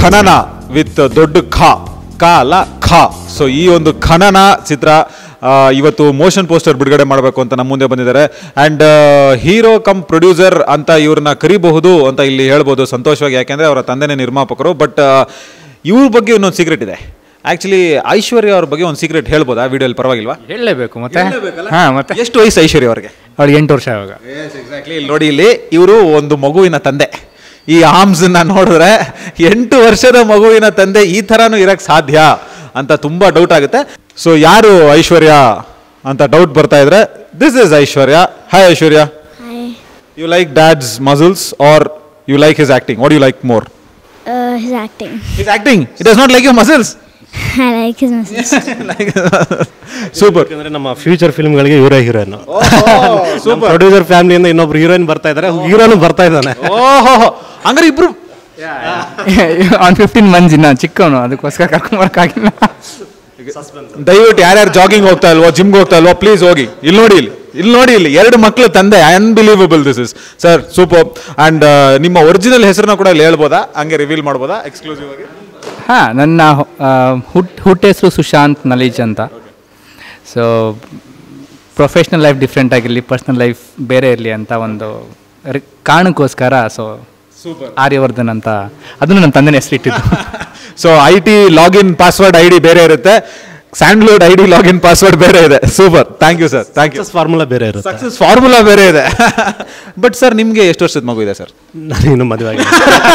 ಖನನ with ದೊಡ್ಡ ಖ ಕ ಅಲ್ಲ ಖ ಸೊ ಈ ಒಂದು ಖನನ ಚಿತ್ರ ಆ, ಇವತ್ತು ಮೋಷನ್ ಪೋಸ್ಟರ್ ಬಿಡುಗಡೆ ಮಾಡಬೇಕು ಅಂತ ನಮ್ಮ ಮುಂದೆ ಬಂದಿದ್ದಾರೆ ಆ್ಯಂಡ್ ಹೀರೋ ಕಮ್ ಪ್ರೊಡ್ಯೂಸರ್ ಅಂತ ಇವ್ರನ್ನ ಕರಿಬಹುದು ಅಂತ ಇಲ್ಲಿ ಹೇಳ್ಬೋದು ಸಂತೋಷವಾಗಿ ಯಾಕೆಂದರೆ ಅವರ ತಂದೆನೇ ನಿರ್ಮಾಪಕರು ಬಟ್ ಇವ್ರ ಬಗ್ಗೆ ಇನ್ನೊಂದು ಸೀಕ್ರೆಟ್ ಇದೆ ಆ್ಯಕ್ಚುಲಿ ಐಶ್ವರ್ಯ ಅವ್ರ ಬಗ್ಗೆ ಒಂದು ಸೀಕ್ರೆಟ್ ಹೇಳ್ಬೋದಾ ವಿಡಿಯೋಲಿ ಪರವಾಗಿಲ್ವಾ ಹೇಳಲೇಬೇಕು ಮತ್ತೆ ಹಾಂ ಮತ್ತೆ ಎಷ್ಟು ವಯಸ್ಸು ಐಶ್ವರ್ಯ ಅವ್ರಿಗೆ ಅವಳಿಗೆ ಎಂಟು ವರ್ಷ ಇವಾಗ ಎಕ್ಸಾಕ್ಟ್ಲಿ ಇಲ್ಲಿ ನೋಡಿ ಇಲ್ಲಿ ಇವರು ಒಂದು ಮಗುವಿನ ತಂದೆ ಈ ಆರ್ಮ್ಸನ್ನ ನೋಡಿದ್ರೆ ಎಂಟು ವರ್ಷದ ಮಗುವಿನ ತಂದೆ ಈ ಥರನೂ ಇರಕ್ಕೆ ಸಾಧ್ಯ ಅಂತ ತುಂಬ ಡೌಟ್ ಆಗುತ್ತೆ ಸೊ ಯಾರು ಐಶ್ವರ್ಯ ಅಂತ ಡೌಟ್ ಬರ್ತಾ ಇದ್ರೆ this is Aishwarya hi Aishwarya Hi. You like dad's muscles are you like his acting what you like more Uh, his acting. His acting it is not like you muscles I like his muscles. Super ಯಾಕಂದ್ರೆ ನಮ್ಮ future ಫಿಲ್ಮ್ಗಳಿಗೆ ಇವರೇ heroine producer ಫ್ಯಾಮಿಲಿಯಿಂದ ಇನ್ನೊಬ್ರು heroine ಬರ್ತಾ ಇದ್ದಾರೆ ಹೀರೋನು ಬರ್ತಾ ಇದ್ದಾನೆ ಓಹೋ ಹಂಗಾರೆ ಇಬ್ರು ಅವ್ನು ಫಿಫ್ಟೀನ್ ಮಂತ್ಸ್ ಇನ್ನ ಚಿಕ್ಕವನು ಅದಕ್ಕೋಸ್ಕರ ಕರ್ಕೊಂಬರಕ್ಕಾಗಿಲ್ಲ ದಯವಿಟ್ಟು ಯಾರ್ಯಾರು ಜಾಗಿಂಗ್ ಹೋಗ್ತಾ ಇಲ್ವೋ ಜಿಮ್ಗೆ ಹೋಗ್ತಾ ಇಲ್ವೋ ಪ್ಲೀಸ್ ಹೋಗಿ ಇಲ್ಲಿ ನೋಡಿ ಇಲ್ಲಿ ಇಲ್ಲಿ ನೋಡಿ ಇಲ್ಲಿ ಎರಡು ಮಕ್ಕಳು ತಂದೆ unbelievable this is sir super and ನಿಮ್ಮ ಒರಿಜಿನಲ್ ಹೆಸರನ್ನ ಕೂಡ ಇಲ್ಲಿ ಹೇಳ್ಬೋದಾ ಹಂಗೆ ರಿವೀಲ್ ಮಾಡ್ಬೋದಾ ಎಕ್ಸ್ಕ್ಲೂಸಿವ್ ಆಗಿ ಹಾಂ ನನ್ನ ಆ, ಹುಟ್ ಹುಟ್ಟ ಹೆಸರು ಸುಶಾಂತ್ ನಲೀಜ್ ಅಂತ ಸೊ ಪ್ರೊಫೆಷ್ನಲ್ ಲೈಫ್ ಡಿಫ್ರೆಂಟ್ ಆಗಿರಲಿ ಪರ್ಸ್ನಲ್ ಲೈಫ್ ಬೇರೆ ಇರಲಿ ಅಂತ ಒಂದು ರಿ- ಕಾರಣಕ್ಕೋಸ್ಕರ ಸೊ ಆರ್ಯವರ್ಧನ್ ಅಂತ ಅದನ್ನು ನನ್ನ ತಂದೆನ ಹೆಸರಿಟ್ಟಿದ್ದು so I T login password I D ಬೇರೆ ಇರುತ್ತೆ sandalwood I D login password ಬೇರೆ ಇದೆ super thank you sir thank you formula ಬೇರೆ ಇರುತ್ತೆ ಸಕ್ಸಸ್ ಫಾರ್ಮುಲಾ ಬೇರೆ ಇದೆ ಬಟ್ ಸರ್ ನಿಮಗೆ ಎಷ್ಟು ವರ್ಷದ ಮಗು ಇದೆ ಸರ್ ನನಗಿನ್ನು ಮದುವೆ ಆಗಿದೆ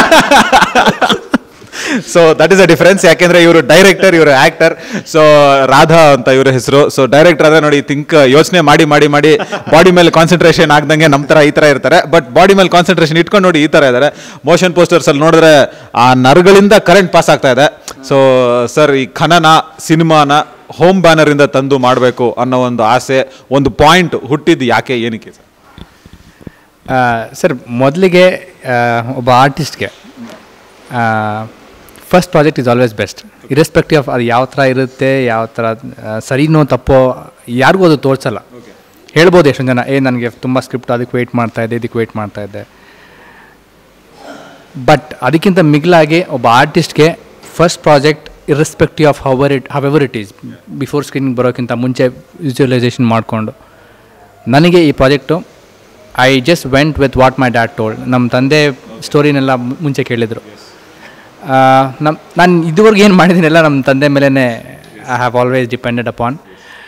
so that is a difference ಯಾಕೆಂದ್ರೆ ಇವರು ಡೈರೆಕ್ಟರ್ ಇವರು ಆಕ್ಟರ್ ಸೊ ರಾಧಾ ಅಂತ ಇವರ ಹೆಸರು ಸೊ ಡೈರೆಕ್ಟರ್ ಆದ್ರೆ ನೋಡಿ ಥಿಂಕ್ ಯೋಚನೆ ಮಾಡಿ ಮಾಡಿ ಮಾಡಿ ಬಾಡಿ ಮೇಲೆ ಕಾನ್ಸಂಟ್ರೇಷನ್ ಆಗ್ದಂಗೆ ನಮ್ಮ ತರ ಈ ತರ ಇರ್ತಾರೆ ಬಟ್ ಬಾಡಿ ಮೇಲೆ ಕಾನ್ಸಂಟ್ರೇಷನ್ ಇಟ್ಕೊಂಡು ನೋಡಿ ಈ ತರ ಇದ್ದಾರೆ ಮೋಷನ್ ಪೋಸ್ಟರ್ಸ್ ಅಲ್ಲಿ ನೋಡಿದ್ರೆ ಆ ನರಗಳಿಂದ ಕರೆಂಟ್ ಪಾಸ್ ಆಗ್ತಾ ಇದೆ ಸೊ ಸರ್ ಈ ಖನನ ಸಿನಿಮಾನ ಹೋಮ್ ಬ್ಯಾನರ್ ಇಂದ ತಂದು ಮಾಡಬೇಕು ಅನ್ನೋ ಒಂದು ಆಸೆ ಒಂದು ಪಾಯಿಂಟ್ ಹುಟ್ಟಿದ್ದು ಯಾಕೆ ಏನಕ್ಕೆ ಸರ್ ಸರ್ ಮೊದಲಿಗೆ ಒಬ್ಬ ಆರ್ಟಿಸ್ಟ್ಗೆ first project is always best irrespective of ಅದು ಯಾವ ಥರ ಇರುತ್ತೆ ಯಾವ ಥರ ಆ, ಸರಿನೋ ತಪ್ಪೋ ಯಾರಿಗೂ ಅದು ತೋರಿಸಲ್ಲ ಹೇಳ್ಬೋದು ಎಷ್ಟೊಂದು ಜನ ಏ ನನಗೆ ತುಂಬ ಸ್ಕ್ರಿಪ್ಟ್ ಅದಕ್ಕೆ ವೆಯ್ಟ್ ಮಾಡ್ತಾ ಇದ್ದೆ ಇದಕ್ಕೆ ವೆಯ್ಟ್ ಮಾಡ್ತಾ ಇದ್ದೆ ಬಟ್ ಅದಕ್ಕಿಂತ ಮಿಗಿಲಾಗಿ ಒಬ್ಬ ಆರ್ಟಿಸ್ಟ್ಗೆ first project irrespective of however it however it is before screening ಬರೋಕ್ಕಿಂತ ಮುಂಚೆ ವಿಜುವಲೈಸೇಷನ್ ಮಾಡಿಕೊಂಡು ನನಗೆ ಈ project I just went with what my dad told ನಮ್ಮ ತಂದೆ ಸ್ಟೋರಿನೆಲ್ಲ ಮು- ಮುಂಚೆ ಕೇಳಿದರು ನಮ್ಮ ನಾನು ಇದುವರೆಗೆ ಏನು ಮಾಡಿದ್ದೀನೆಲ್ಲ ನಮ್ಮ ತಂದೆ ಮೇಲೇ I have always depended upon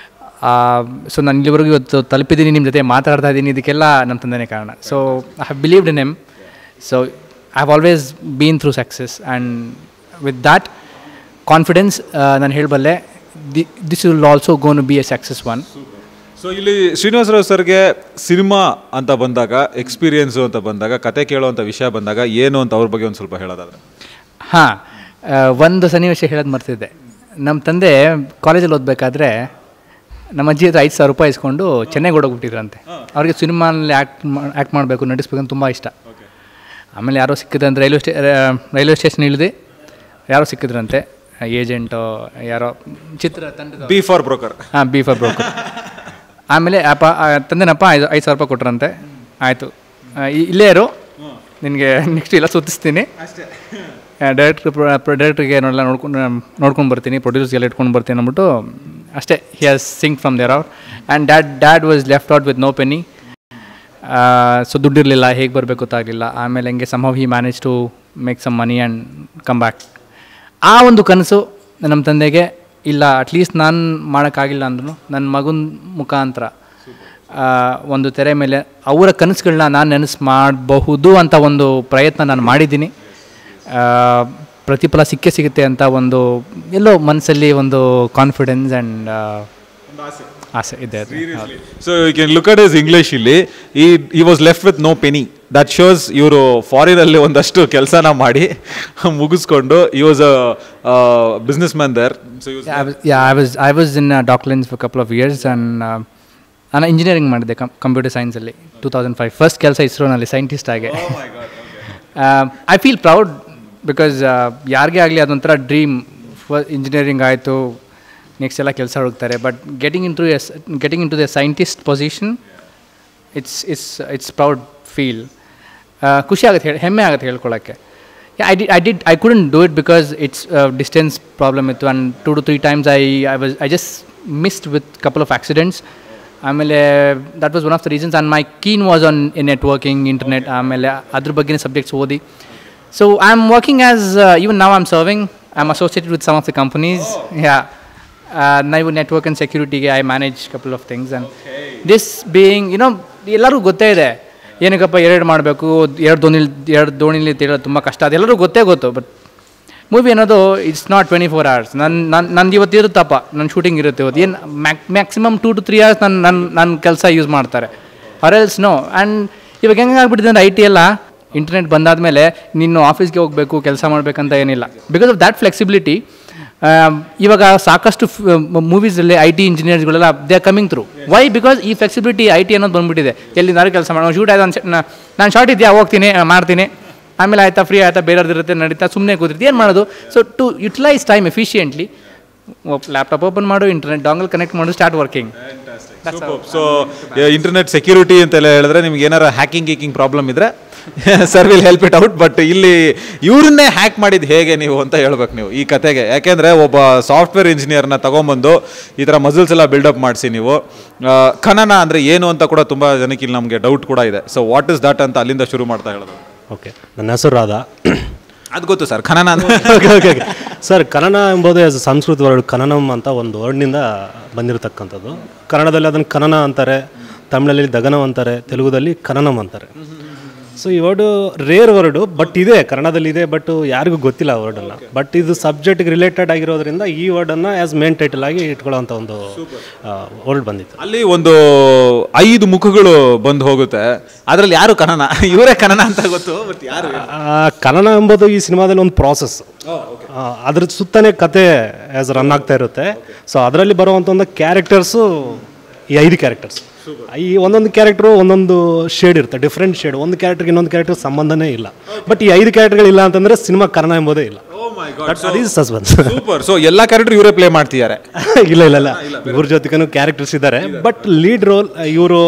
so ನಾನು ಇಲ್ಲಿವರೆಗೂ ಇವತ್ತು ತಲುಪಿದ್ದೀನಿ ನಿಮ್ಮ ಜೊತೆ ಮಾತಾಡ್ತಾ ಇದ್ದೀನಿ ಇದಕ್ಕೆಲ್ಲ ನಮ್ಮ ತಂದೆನೇ ಕಾರಣ so I have believed in him so I have always been through success and with that confidence ನಾನು ಹೇಳಬಲ್ಲೆ the this will also gonna be a success one so ಇಲ್ಲಿ ಶ್ರೀನಿವಾಸರಾವ್ ಸರ್ಗೆ ಸಿನಿಮಾ ಅಂತ ಬಂದಾಗ ಎಕ್ಸ್ಪೀರಿಯನ್ಸು ಅಂತ ಬಂದಾಗ ಕತೆ ಕೇಳುವಂಥ ವಿಷಯ ಬಂದಾಗ ಏನು ಅಂತ ಅವ್ರ ಬಗ್ಗೆ ಒಂದು ಸ್ವಲ್ಪ ಹೇಳೋದಾದ್ರೆ ಹಾಂ ಒಂದು ಸನ್ನಿವೇಶ ಹೇಳೋದು ಮರ್ತಿದ್ದೆ ನಮ್ಮ ತಂದೆ ಕಾಲೇಜಲ್ಲಿ ಓದಬೇಕಾದ್ರೆ ನಮ್ಮ ಅಜ್ಜಿ ಹತ್ರ ಐದು ಸಾವಿರ ರೂಪಾಯಿ ಇಸ್ಕೊಂಡು ಚೆನ್ನೈಗೆ ಓಡೋಗ್ಬಿಟ್ಟಿದ್ರಂತೆ ಅವ್ರಿಗೆ ಸಿನಿಮಾನಲ್ಲಿ ಆ್ಯಕ್ಟ್ ಆ್ಯಕ್ಟ್ ಮಾಡಬೇಕು ನಟಿಸ್ಬೇಕು ಅಂತ ತುಂಬ ಇಷ್ಟ ಆಮೇಲೆ ಯಾರೋ ಸಿಕ್ಕಿದ್ರಂತೆ ರೈಲ್ವೆ ಸ್ಟೇ ರೈಲ್ವೆ ಸ್ಟೇಷನ್ ಇಳಿದು ಯಾರೋ ಸಿಕ್ಕಿದ್ರಂತೆ ಏಜೆಂಟು ಯಾರೋ ಚಿತ್ರ ತಂಡದ ಬಿ ಫಾರ್ ಬ್ರೋಕರ್ ಹಾಂ ಬಿ ಫಾರ್ ಬ್ರೋಕರ್ ಆಮೇಲೆ ಅಪ್ಪ ಆ, ತಂದೆನಪ್ಪ ಐದು ಐದು ಸಾವಿರ ರೂಪಾಯಿ ಕೊಟ್ರಂತೆ ಆಯಿತು ಇಲ್ಲೇ ಇರು ನಿನಗೆ ನೆಕ್ಸ್ಟ್ ಎಲ್ಲ ಸುತ್ತಿಸ್ತೀನಿ ಡೈರೆಕ್ಟ್ರ್ ಡೈರೆಕ್ಟ್ರಿಗೆ ನೋಡಲ್ಲ ನೋಡ್ಕೊಂಡು ನೋಡ್ಕೊಂಡು ಬರ್ತೀನಿ ಪ್ರೊಡ್ಯೂಸರ್ಗೆಲ್ಲ ಇಟ್ಕೊಂಡು ಬರ್ತೀನಿ ಅಂದ್ಬಿಟ್ಟು ಅಷ್ಟೇ he has sink from there out and dad dad was left out with no penny so ದುಡ್ಡಿರಲಿಲ್ಲ ಹೇಗೆ ಬರಬೇಕು ಗೊತ್ತಾಗಲಿಲ್ಲ ಆಮೇಲೆ ಹಂಗೆ some he manage to make some money and come back ಆ ಒಂದು ಕನಸು ನಮ್ಮ ತಂದೆಗೆ ಇಲ್ಲ ಅಟ್ಲೀಸ್ಟ್ ನಾನು ಮಾಡೋಕ್ಕಾಗಿಲ್ಲ ಅಂದ್ರೂ ನನ್ನ ಮಗನ ಮುಖಾಂತರ ಆ, ಒಂದು ತೆರೆ ಮೇಲೆ ಅವರ ಕನಸುಗಳನ್ನ ನಾನು ನೆನೆಸು ಮಾಡಬಹುದು ಅಂತ ಒಂದು ಪ್ರಯತ್ನ ನಾನು ಮಾಡಿದ್ದೀನಿ ಆ, ಪ್ರತಿಫಲ ಸಿಕ್ಕೇ ಸಿಗುತ್ತೆ ಅಂತ ಒಂದು ಎಲ್ಲೋ ಮನಸ್ಸಲ್ಲಿ ಒಂದು ಕಾನ್ಫಿಡೆನ್ಸ್ ಆ್ಯಂಡ್ ಆಸೆ ಇದೆ ಅದು. ಹೌದು. So you can look at is English ಇಲ್ಲಿ ಈ ಈ was left with no penny that shows ಇವರು ಫಾರಿನಲ್ಲಿ ಒಂದಷ್ಟು ಕೆಲಸನ ಮಾಡಿ ಮುಗಿಸ್ಕೊಂಡು ಈ was a businessman there so Yeah, I was, yeah, I was I was in uh, Docklands for a couple of years and uh, ನಾನು engineering ಮಾಡಿದೆ computer ಸೈನ್ಸಲ್ಲಿ ಟೂ ತೌಸಂಡ್ ಫೈವ್ ಫಸ್ಟ್ ಕೆಲಸ ಇಸ್ರೋನಲ್ಲಿ ಸೈಂಟಿಸ್ಟ್ ಆಗಿ I feel proud because ಯಾರಿಗೇ ಆಗಲಿ ಅದೊಂಥರ dream engineering ಆಯಿತು ನೆಕ್ಸ್ಟ್ ಎಲ್ಲ ಕೆಲಸ ಹುಡುಕ್ತಾರೆ but getting into S getting into the scientist position it's it's it's proud feel ಖುಷಿ ಆಗುತ್ತೆ ಹೇಳಿ ಹೆಮ್ಮೆ ಆಗುತ್ತೆ ಹೇಳ್ಕೊಳ್ಳೋಕ್ಕೆ Yeah, I did. I did. I couldn't do it because it's a distance problem. It and two to three times I I was I just missed with couple of accidents. ಆಮೇಲೆ that was one of the reasons and my keen was on in networking internet ಆಮೇಲೆ ಅದ್ರ ಬಗ್ಗೆನೇ subjects ಓದಿ so I am working as even ನಾವು I am serving I am associated with some of the companies yeah ನಾವು network and ಸೆಕ್ಯೂರಿಟಿಗೆ I manage couple of things and this being you know ಎಲ್ಲರಿಗೂ ಗೊತ್ತೇ ಇದೆ ಏನಕ್ಕಪ್ಪ ಎರಡು ಮಾಡಬೇಕು ಎರಡು ದೋಣಿಲಿ ಎರಡು ದೋಣಿಲಿ ತೇಳೋದು ತುಂಬ ಕಷ್ಟ ಅದೆಲ್ಲರೂ ಗೊತ್ತೇ ಗೊತ್ತು ಬಟ್ ಮೂವಿ ಅನ್ನೋದು it's not twenty four hours ನನ್ನ ನನ್ನ ನಂದು ಇವತ್ತು ಇರುತ್ತಪ್ಪ ನನ್ನ ಶೂಟಿಂಗ್ ಇರುತ್ತೆ ಇವತ್ತು ಏನು max maximum two two three hours ನನ್ನ ನನ್ನ ನನ್ನ ಕೆಲಸ ಯೂಸ್ ಮಾಡ್ತಾರೆ ಆರೆಲ್ಸ್ ನೋ ಆ್ಯಂಡ್ ಇವಾಗ ಹೆಂಗೆ ಆಗ್ಬಿಟ್ಟಿದೆ ಅಂದರೆ ಐ ಟಿ ಎಲ್ಲ ಇಂಟರ್ನೆಟ್ ಬಂದಾದಮೇಲೆ ನೀನು ಆಫೀಸ್ಗೆ ಹೋಗಬೇಕು ಕೆಲಸ ಮಾಡಬೇಕಂತ ಏನಿಲ್ಲ ಬಿಕಾಸ್ ಆಫ್ ದ್ಯಾಟ್ ಫ್ಲೆಕ್ಸಿಬಿಲಿಟಿ ಇವಾಗ ಸಾಕಷ್ಟು ಮೂವೀಸಲ್ಲಿ ಐ ಟಿ ಇಂಜಿನಿಯರ್ಸ್ಗಳೆಲ್ಲ they are coming through why because ಈ ಫ್ಲೆಕ್ಸಿಬಿಲಿಟಿ ಐ ಟಿ ಅನ್ನೋದು ಬಂದ್ಬಿಟ್ಟಿದೆ ಎಲ್ಲಿಂದಾರು ಕೆಲಸ ಮಾಡೋ ಶೂಟ್ ಆಯ್ತು ನಾನು ಶಾರ್ಟ್ ಇದೆಯಾ ಹೋಗ್ತೀನಿ ಆ, ಮಾಡ್ತೀನಿ ಆಮೇಲೆ ಆಯ್ತಾ ಫ್ರೀ ಆಯ್ತಾ ಬೇರೆಯವ್ರದ್ದು ಇರುತ್ತೆ ನಡೀತಾ ಸುಮ್ಮನೆ ಕೂತಿರ್ತೀವಿ ಏನು ಮಾಡೋದು so to utilise time efficiently laptop open ಮಾಡು ಇಂಟರ್ನೆಟ್ ಡಾಂಗಲ್ ಕನೆಕ್ಟ್ ಮಾಡು start working so internet security ಅಂತೆಲ್ಲ ಹೇಳಿದ್ರೆ ನಿಮ್ಗೆ ಏನಾರ ಹ್ಯಾಕಿಂಗ್ ಗೀಕಿಂಗ್ ಪ್ರಾಬ್ಲಮ್ ಇದ್ರೆ sir will help it out but ಇಲ್ಲಿ ಇವ್ರನ್ನೇ ಹ್ಯಾಕ್ ಮಾಡಿದ್ದು ಹೇಗೆ ನೀವು ಅಂತ ಹೇಳ್ಬೇಕು ನೀವು ಈ ಕತೆಗೆ ಯಾಕೆಂದ್ರೆ ಒಬ್ಬ ಸಾಫ್ಟ್ವೇರ್ ಇಂಜಿನಿಯರ್ನ ತಗೊಂಬಂದು ಈ ಥರ ಮಸಲ್ಸ್ ಎಲ್ಲ ಬಿಲ್ಡಪ್ ಮಾಡಿಸಿ ನೀವು ಆ, ಖನನ ಅಂದರೆ ಏನು ಅಂತ ಕೂಡ ತುಂಬ ಜನಕ್ಕೆ ಇಲ್ಲಿ ನಮಗೆ ಡೌಟ್ ಕೂಡ ಇದೆ ಸೊ ವಾಟ್ ಇಸ್ ದಟ್ ಅಂತ ಅಲ್ಲಿಂದ ಶುರು ಮಾಡ್ತಾ ಹೇಳೋದು ಓಕೆ ನನ್ನ ಹೆಸರು ರಾಧಾ ಅದು ಗೊತ್ತು ಸರ್ ಖನನ ಅಂತ okay okay okay sir Kannada ಎಂಬುದು as a ಸಂಸ್ಕೃತ ವರ್ಡ್ ಕನ್ನನಂ ಅಂತ ಒಂದು ವರ್ಡ್ನಿಂದ ಬಂದಿರತಕ್ಕಂಥದ್ದು ಕನ್ನಡದಲ್ಲಿ ಅದನ್ನು ಕನ್ನನ ಅಂತಾರೆ ತಮಿಳಲ್ಲಿ ದಗನಂ ಅಂತಾರೆ ತೆಲುಗುದಲ್ಲಿ ಕನ್ನನಂ ಅಂತಾರೆ ಸೊ ಈ ವರ್ಡು ರೇರ್ ವರ್ಡು ಬಟ್ ಇದೆ ಕನ್ನಡದಲ್ಲಿ ಇದೆ ಬಟ್ ಯಾರಿಗೂ ಗೊತ್ತಿಲ್ಲ ಆ ವರ್ಡನ್ನು ಬಟ್ ಇದು ಸಬ್ಜೆಕ್ಟ್ಗೆ ರಿಲೇಟೆಡ್ ಆಗಿರೋದ್ರಿಂದ ಈ ವರ್ಡನ್ನು ಆ್ಯಸ್ ಮೇನ್ ಟೈಟಲ್ ಆಗಿ ಇಟ್ಕೊಳ್ಳೋಂಥ ಒಂದು ವರ್ಡ್ ಬಂದಿತ್ತು ಅಲ್ಲಿ ಒಂದು ಐದು ಮುಖಗಳು ಬಂದು ಹೋಗುತ್ತೆ ಅದರಲ್ಲಿ ಯಾರು ಕನನ ಇವರೇ ಕನನ ಅಂತ ಗೊತ್ತು ಬಟ್ ಯಾರು ಆ, ಕನ್ನಡ ಎಂಬುದು ಈ ಸಿನಿಮಾದಲ್ಲಿ ಒಂದು ಪ್ರಾಸೆಸ್ ಅದ್ರ ಸುತ್ತನೇ ಕತೆ ಆ್ಯಸ್ ರನ್ ಆಗ್ತಾ ಇರುತ್ತೆ ಸೊ ಅದರಲ್ಲಿ ಬರುವಂಥ ಒಂದು ಕ್ಯಾರೆಕ್ಟರ್ಸು ಈ ಐದು ಕ್ಯಾರೆಕ್ಟರ್ಸ್ ಈ ಒಂದೊಂದು ಕ್ಯಾರೆಕ್ಟ್ರು ಒಂದೊಂದು ಶೇಡ್ ಇರುತ್ತೆ ಡಿಫ್ರೆಂಟ್ ಶೇಡ್ ಒಂದು ಕ್ಯಾರೆಕ್ಟರ್ಗೆ ಇನ್ನೊಂದು ಕ್ಯಾರೆಕ್ಟರ್ ಸಂಬಂಧನೇ ಇಲ್ಲ ಬಟ್ ಈ ಐದು ಕ್ಯಾರೆಕ್ಟರ್ಗಳಿಲ್ಲ ಅಂತಂದ್ರೆ ಸಿನಿಮಾ ಕನ್ನಡ ಎಂಬುದೇ ಇಲ್ಲ ಸಸ್ಪೆನ್ಸ್ ಸೂಪರ್ ಸೊ ಎಲ್ಲ ಕ್ಯಾರೆಕ್ಟರ್ ಇವರೇ ಪ್ಲೇ ಮಾಡ್ತಿದ್ದಾರೆ ಇಲ್ಲ ಇಲ್ಲ ಇಲ್ಲ ಇವ್ರ ಜೊತೆಗೂ ಕ್ಯಾರೆಕ್ಟರ್ಸ್ ಇದ್ದಾರೆ ಬಟ್ ಲೀಡ್ ರೋಲ್ ಇವರು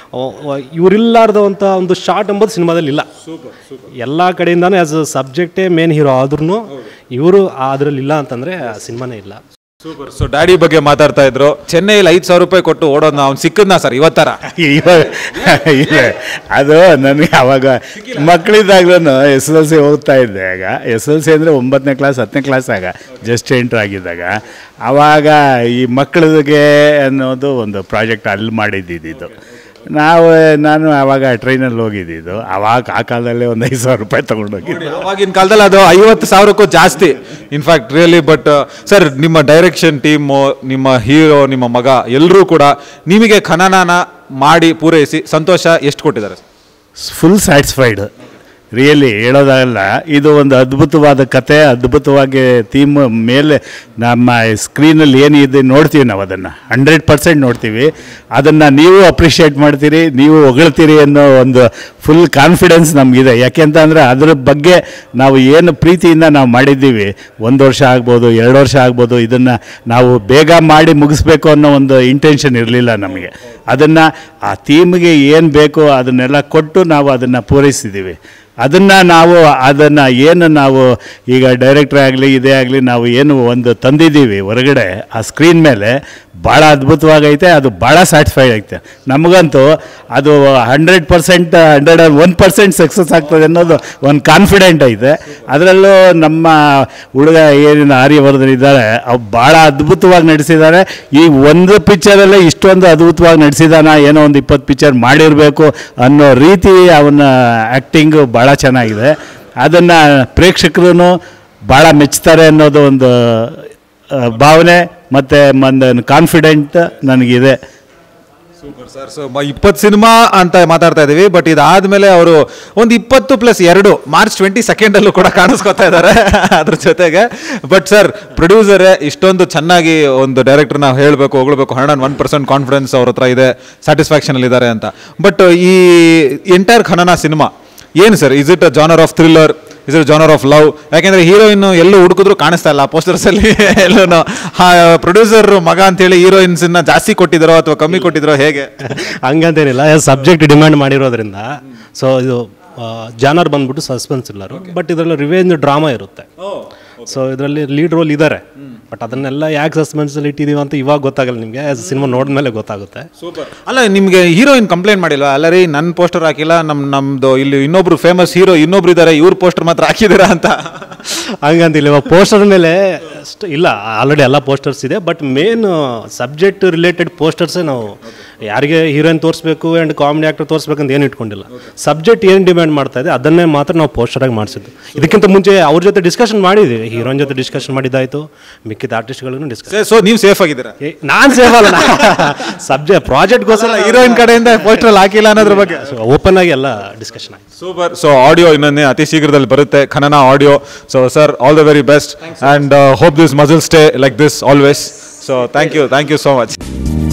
ಇವರಿಲ್ಲಾರ್ದಂಥ ಒಂದು ಶಾರ್ಟ್ ಎಂಬುದು ಸಿನಿಮಾದಲ್ಲಿ ಇಲ್ಲ ಎಲ್ಲ ಕಡೆಯಿಂದಾನು ಆಸ್ ಅ ಸಬ್ಜೆಕ್ಟೇ ಮೇನ್ ಹೀರೋ ಆದ್ರೂ ಇವರು ಅದರಲ್ಲಿ ಇಲ್ಲ ಅಂತಂದ್ರೆ ಆ ಸಿನಿಮಾನೇ ಇಲ್ಲ ಸೂಪರ್ ಸೊ ಡ್ಯಾಡಿ ಬಗ್ಗೆ ಮಾತಾಡ್ತಾ ಇದ್ರು ಚೆನ್ನೈಲಿ ಐದು ಸಾವಿರ ರೂಪಾಯಿ ಕೊಟ್ಟು ಓಡೋದು ಅವ್ನು ಸಿಕ್ಕದ್ನಾ ಸರ್ ಇವತ್ತರ ಇವಾಗ ಇಲ್ಲ ಅದು ನನಗೆ ಅವಾಗ ಮಕ್ಕಳಿದ್ದಾಗ್ಲೂ ಎಸ್ ಎಲ್ ಸಿ ಓದ್ತಾ ಇದ್ದೆ ಆಗ ಎಸ್ ಎಲ್ ಸಿ ಅಂದರೆ ಒಂಬತ್ತನೇ ಕ್ಲಾಸ್ ಹತ್ತನೇ ಕ್ಲಾಸ್ ಆಗ ಜಸ್ಟ್ ಎಂಟ್ರ್ ಆಗಿದ್ದಾಗ ಆವಾಗ ಈ ಮಕ್ಕಳಿಗೆ ಅನ್ನೋದು ಒಂದು ಪ್ರಾಜೆಕ್ಟ್ ಅಲ್ಲಿ ಮಾಡಿದ್ದಿದ್ದು ನಾವು ನಾನು ಆವಾಗ ಟ್ರೈನಲ್ಲಿ ಹೋಗಿದ್ದಿದ್ದು ಆವಾಗ ಆ ಕಾಲದಲ್ಲೇ ಒಂದು ಐದು ಸಾವಿರ ರೂಪಾಯಿ ತೊಗೊಂಡೋಗಿದ್ದು ಅವಾಗಿನ ಕಾಲದಲ್ಲಿ ಅದು ಐವತ್ತು ಸಾವಿರಕ್ಕೂ ಜಾಸ್ತಿ ಇನ್ಫ್ಯಾಕ್ಟ್ ರಿಯಲಿ ಬಟ್ ಸರ್ ನಿಮ್ಮ ಡೈರೆಕ್ಷನ್ ಟೀಮು ನಿಮ್ಮ ಹೀರೋ ನಿಮ್ಮ ಮಗ ಎಲ್ಲರೂ ಕೂಡ ನಿಮಗೆ ಖನನನ ಮಾಡಿ ಪೂರೈಸಿ ಸಂತೋಷ ಎಷ್ಟು ಕೊಟ್ಟಿದ್ದಾರೆ ಫುಲ್ ಸ್ಯಾಟಿಸ್ಫೈಡ್ ರಿಯಲಿ ಹೇಳೋದಲ್ಲ ಇದು ಒಂದು ಅದ್ಭುತವಾದ ಕತೆ ಅದ್ಭುತವಾಗಿ ಥೀಮ್ ಮೇಲೆ ನಮ್ಮ ಸ್ಕ್ರೀನಲ್ಲಿ ಏನಿದೆ ನೋಡ್ತೀವಿ ನಾವು ಅದನ್ನು ಹಂಡ್ರೆಡ್ ಪರ್ಸೆಂಟ್ ನೋಡ್ತೀವಿ ಅದನ್ನು ನೀವು ಅಪ್ರಿಷಿಯೇಟ್ ಮಾಡ್ತೀರಿ ನೀವು ಹೊಗಳ್ತೀರಿ ಅನ್ನೋ ಒಂದು ಫುಲ್ ಕಾನ್ಫಿಡೆನ್ಸ್ ನಮಗಿದೆ ಯಾಕೆಂತ ಅಂದರೆ ಅದ್ರ ಬಗ್ಗೆ ನಾವು ಏನು ಪ್ರೀತಿಯಿಂದ ನಾವು ಮಾಡಿದ್ದೀವಿ ಒಂದು ವರ್ಷ ಆಗ್ಬೋದು ಎರಡು ವರ್ಷ ಆಗ್ಬೋದು ಇದನ್ನು ನಾವು ಬೇಗ ಮಾಡಿ ಮುಗಿಸ್ಬೇಕು ಅನ್ನೋ ಒಂದು ಇಂಟೆನ್ಷನ್ ಇರಲಿಲ್ಲ ನಮಗೆ ಅದನ್ನು ಆ ಥೀಮ್ಗೆ ಏನು ಬೇಕೋ ಅದನ್ನೆಲ್ಲ ಕೊಟ್ಟು ನಾವು ಅದನ್ನು ಪೂರೈಸಿದ್ದೀವಿ ಅದನ್ನು ನಾವು ಅದನ್ನು ಏನು ನಾವು ಈಗ ಡೈರೆಕ್ಟ್ರ್ ಆಗಲಿ ಇದೇ ಆಗಲಿ ನಾವು ಏನು ಒಂದು ತಂದಿದ್ದೀವಿ ಹೊರಗಡೆ ಆ ಸ್ಕ್ರೀನ್ ಮೇಲೆ ಭಾಳ ಅದ್ಭುತವಾಗೈತೆ ಅದು ಭಾಳ ಸ್ಯಾಟಿಸ್ಫೈ ಐತೆ ನಮಗಂತೂ ಅದು hundred percent hundred one percent success ಆಗ್ತದೆ ಅನ್ನೋದು ಒಂದು ಕಾನ್ಫಿಡೆಂಟ್ ಐತೆ ಅದರಲ್ಲೂ ನಮ್ಮ ಹುಡುಗ ಏನಿನ ಆರ್ಯವರ್ಧನ್ ಇದ್ದಾರೆ ಅವು ಭಾಳ ಅದ್ಭುತವಾಗಿ ನಡೆಸಿದ್ದಾರೆ ಈ ಒಂದು ಪಿಕ್ಚರಲ್ಲೇ ಇಷ್ಟೊಂದು ಅದ್ಭುತವಾಗಿ ನಡೆಸಿದಾನ ಏನೋ ಒಂದು ಇಪ್ಪತ್ತು ಪಿಕ್ಚರ್ ಮಾಡಿರಬೇಕು ಅನ್ನೋ ರೀತಿ ಅವನ ಆ್ಯಕ್ಟಿಂಗು ಭಾಳ ಚೆನ್ನಾಗಿದೆ ಅದನ್ನು ಪ್ರೇಕ್ಷಕರು ಭಾಳ ಮೆಚ್ತಾರೆ ಅನ್ನೋದು ಒಂದು ಆ, ಭಾವನೆ ಮತ್ತು ಒಂದು ಕಾನ್ಫಿಡೆಂಟ್ ನನಗಿದೆ ಸೂಪರ್ ಸರ್ ಸೊ ಇಪ್ಪತ್ತು ಸಿನಿಮಾ ಅಂತ ಮಾತಾಡ್ತಾ ಇದೀವಿ ಬಟ್ ಇದಾದ್ಮೇಲೆ ಅವರು ಒಂದು ಇಪ್ಪತ್ತು ಪ್ಲಸ್ ಎರಡು ಮಾರ್ಚ್ ಟ್ವೆಂಟಿ ಸೆಕೆಂಡಲ್ಲೂ ಕೂಡ ಕಾಣಿಸ್ಕೊತಾ ಇದ್ದಾರೆ ಅದ್ರ ಜೊತೆಗೆ ಬಟ್ ಸರ್ ಪ್ರೊಡ್ಯೂಸರೇ ಇಷ್ಟೊಂದು ಚೆನ್ನಾಗಿ ಒಂದು ಡೈರೆಕ್ಟರ್ ನಾವು ಹೇಳಬೇಕು ಹೊಗಳ್ಬೇಕು ಹಂಡ್ರೆಡ್ ಒನ್ ಪರ್ಸೆಂಟ್ ಕಾನ್ಫಿಡೆನ್ಸ್ ಅವ್ರ ಹತ್ರ ಇದೆ ಸ್ಯಾಟಿಸ್ಫ್ಯಾಕ್ಷನ್ ಇದ್ದಾರೆ ಅಂತ ಬಟ್ ಈ ಎಂಟೈರ್ ಖನನ ಸಿನಿಮಾ ಏನು sir is it a genre of thriller is it genre of love ಯಾಕೆಂದ್ರೆ ಹೀರೋಯಿನ್ ಎಲ್ಲೂ ಹುಡುಕಿದ್ರು ಕಾಣಿಸ್ತಾ ಇಲ್ಲ ಪೋಸ್ಟರ್ಸ್ ಅಲ್ಲಿ ಎಲ್ಲೂ ಪ್ರೊಡ್ಯೂಸರ್ ಮಗ ಅಂತೇಳಿ ಹೀರೋಯಿನ್ಸ್ ಜಾಸ್ತಿ ಕೊಟ್ಟಿದ್ರೋ ಅಥವಾ ಕಮ್ಮಿ ಕೊಟ್ಟಿದ್ರೋ ಹೇಗೆ ಹಂಗಂತೇನಿಲ್ಲ ಸಬ್ಜೆಕ್ಟ್ ಡಿಮ್ಯಾಂಡ್ ಮಾಡಿರೋದ್ರಿಂದ ಸೊ ಇದು ಜಾನರ್ ಬಂದ್ಬಿಟ್ಟು ಸಸ್ಪೆನ್ಸ್ ಇಲ್ಲರು ಬಟ್ ಇದರಲ್ಲಿ ರಿವೇಂಜ್ ಡ್ರಾಮಾ ಇರುತ್ತೆ ಸೊ ಇದರಲ್ಲಿ ಲೀಡ್ ರೋಲ್ ಇದ್ದಾರೆ ಬಟ್ ಅದನ್ನೆಲ್ಲ ಯಾಕೆ ಸಸ್ಪೆನ್ಸಲ್ಲಿ ಇಟ್ಟಿದ್ದೀವಿ ಅಂತ ಇವಾಗ ಗೊತ್ತಾಗಲ್ಲ ನಿಮಗೆ ಆಸ್ ಸಿನಿಮಾ ನೋಡಿದ್ಮೇಲೆ ಗೊತ್ತಾಗುತ್ತೆ ಸೂಪರ್ ಅಲ್ಲ ನಿಮಗೆ ಹೀರೋಯಿನ್ ಕಂಪ್ಲೇಂಟ್ ಮಾಡಿಲ್ವಾ ಅಲ್ಲ ರೀ ನನ್ನ ಪೋಸ್ಟರ್ ಹಾಕಿಲ್ಲ ನಮ್ಮ ನಮ್ದು ಇಲ್ಲಿ ಇನ್ನೊಬ್ರು ಫೇಮಸ್ ಹೀರೋ ಇನ್ನೊಬ್ರು ಇದ್ದಾರೆ ಇವ್ರ ಪೋಸ್ಟರ್ ಮಾತ್ರ ಹಾಕಿದ್ದೀರಾ ಅಂತ ಹಂಗಂತಿಲ್ಲ ಇವಾಗ ಪೋಸ್ಟರ್ ಮೇಲೆ ಅಷ್ಟು ಇಲ್ಲ ಆಲ್ರೆಡಿ ಎಲ್ಲ ಪೋಸ್ಟರ್ಸ್ ಇದೆ ಬಟ್ ಮೇನ್ ಸಬ್ಜೆಕ್ಟ್ ರಿಲೇಟೆಡ್ ಪೋಸ್ಟರ್ಸೇ ನಾವು ಯಾರಿಗೆ ಹೀರೋಯಿನ್ ತೋರಿಸ್ಬೇಕು ಆ್ಯಂಡ್ ಕಾಮಿಡಿ ಆ್ಯಕ್ಟರ್ ತೋರಿಸ್ಬೇಕಂತ ಏನು ಇಟ್ಕೊಂಡಿಲ್ಲ ಸಬ್ಜೆಕ್ಟ್ ಏನು ಡಿಮ್ಯಾಂಡ್ ಮಾಡ್ತಾ ಇದೆ ಅದನ್ನೇ ಮಾತ್ರ ನಾವು ಪೋಸ್ಟರಾಗಿ ಮಾಡಿಸಿದ್ದು ಇದಕ್ಕಿಂತ ಮುಂಚೆ ಅವ್ರ ಜೊತೆ ಡಿಸ್ಕಷನ್ ಮಾಡಿದ್ದೀವಿ ಹೀರೋಯಿನ್ ಜೊತೆ ಡಿಸ್ಕಷನ್ ಮಾಡಿದ್ದಾಯಿತು ಮಿಕ್ಕಿದ ಆರ್ಟಿಸ್ಟ್ಗಳಿಗೂ ಡಿಸ್ಕಸ್ ಸೊ ನೀವು ಸೇಫ್ ಆಗಿದ್ದೀರಾ ನಾನು ಸೇಫ್ ಅಲ್ಲ ಸಬ್ಜೆಕ್ಟ್ ಪ್ರಾಜೆಕ್ಟ್ಗೋಸ್ಕರ ಹೀರೋಯಿನ್ ಕಡೆಯಿಂದ ಪೋಸ್ಟರ್ ಹಾಕಿಲ್ಲ ಅನ್ನೋದ್ರ ಬಗ್ಗೆ ಓಪನ್ ಆಗಿ ಎಲ್ಲ ಡಿಸ್ಕಷನ್ ಆಯಿತು ಸೂಪರ್ ಸೊ ಆಡಿಯೋ ಇನ್ನೊಂದೇ ಅತಿ ಶೀಘ್ರದಲ್ಲಿ ಬರುತ್ತೆ Khanana audio so sir all the very best and hope this muscle stay like this always so thank you thank you so much